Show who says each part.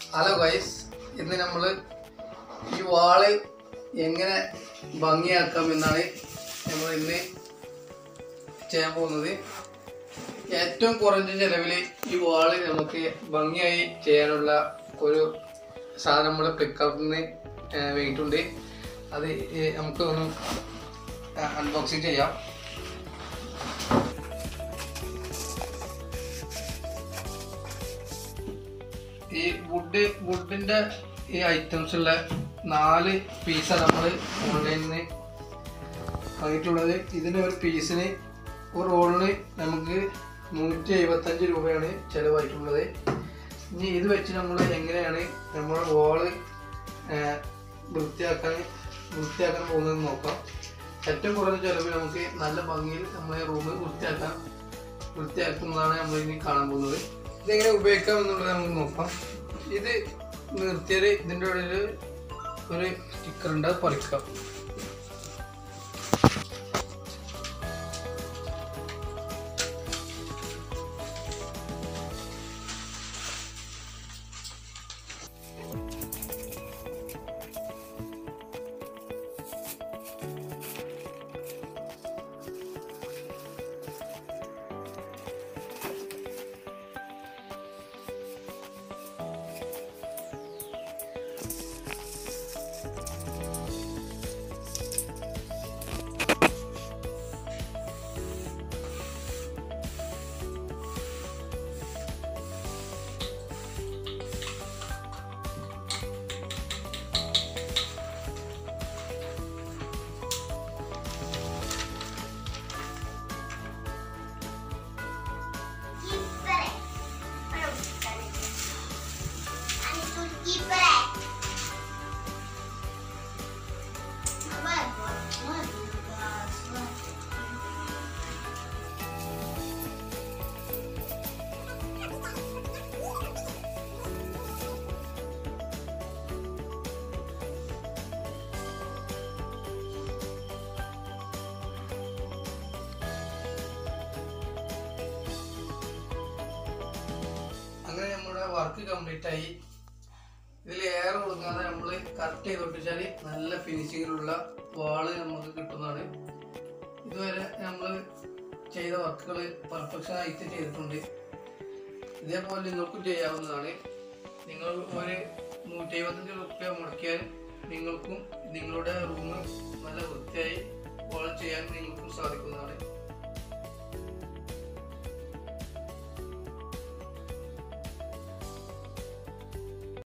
Speaker 1: Hello guys ഇന്ന് നമ്മൾ ഈ വാള് എങ്ങനെ ഭംഗിയാക്കാം എന്നാണ് നമ്മൾ ഇന്ന് ചെയ്യാൻ പോകുന്നത് ഏറ്റവും കുറഞ്ഞ ചിലവിൽ ഈ വാള് നമുക്ക് ഭംഗിയായി ചെയ്യാനുള്ള ഒരു സാധനം നമ്മുടെ ഫ്ലിപ്കാർട്ടിൽ നിന്ന് വേണ്ടിയിട്ടുണ്ട് അത് ഈ നമുക്ക് ഒന്ന് അൺബോക്സിങ് ചെയ്യാം ഈ വുഡ് വുഡിന്റെ ഈ ഐറ്റംസ് ഉള്ള നാല് പീസാണ് നമ്മൾ ഓൺലൈനിൽ നിന്ന് വാങ്ങിയിട്ടുള്ളത് ഇതിന് ഒരു പീസിന് ഒരു റോളിന് നമുക്ക് നൂറ്റി എഴുപത്തഞ്ച് രൂപയാണ് ചിലവായിട്ടുള്ളത് ഇനി ഇത് വെച്ച് നമ്മൾ എങ്ങനെയാണ് നമ്മുടെ വോള് വൃത്തിയാക്കാൻ വൃത്തിയാക്കാൻ പോകുന്നത് നോക്കാം ഏറ്റവും കുറഞ്ഞ ചിലവിൽ നമുക്ക് നല്ല ഭംഗിയിൽ നമ്മളെ റൂം വൃത്തിയാക്കാൻ വൃത്തിയാക്കുന്നതാണ് നമ്മൾ ഇനി കാണാൻ പോകുന്നത് ഇതെങ്ങനെ ഉപയോഗിക്കാം എന്നുള്ളത് നമുക്ക് നോക്കാം ഇത് നിർത്തിയാൽ ഇതിൻ്റെ ഉള്ളിൽ ഒരു സ്റ്റിക്കർ ഉണ്ട് അത് പറിക്കാം
Speaker 2: Kipere. Ano bukan itu? Ano itu kipere? Apa itu? Apa itu?
Speaker 1: അങ്ങനെ നമ്മുടെ വർക്ക് കംപ്ലീറ്റ് ആയി ഇതിൽ എയർ കൊടുക്കാതെ നമ്മൾ കട്ട് ചെയ്ത് ഒട്ടിച്ചാൽ നല്ല ഫിനിഷിങ്ങിലുള്ള വാള് നമുക്ക് കിട്ടുന്നതാണ് ഇതുവരെ നമ്മൾ ചെയ്ത വർക്കുകൾ പെർഫെക്ഷൻ ആയിട്ട് ചെയ്തിട്ടുണ്ട് ഇതേപോലെ നിങ്ങൾക്കും ചെയ്യാവുന്നതാണ് നിങ്ങൾ ഒരു നൂറ്റി എഴുപത്തഞ്ച് റുപ്യ മുടക്കിയാൽ നിങ്ങൾക്കും നിങ്ങളുടെ റൂം നല്ല വൃത്തിയായി വാൾ ചെയ്യാൻ നിങ്ങൾക്കും സാധിക്കുന്നതാണ്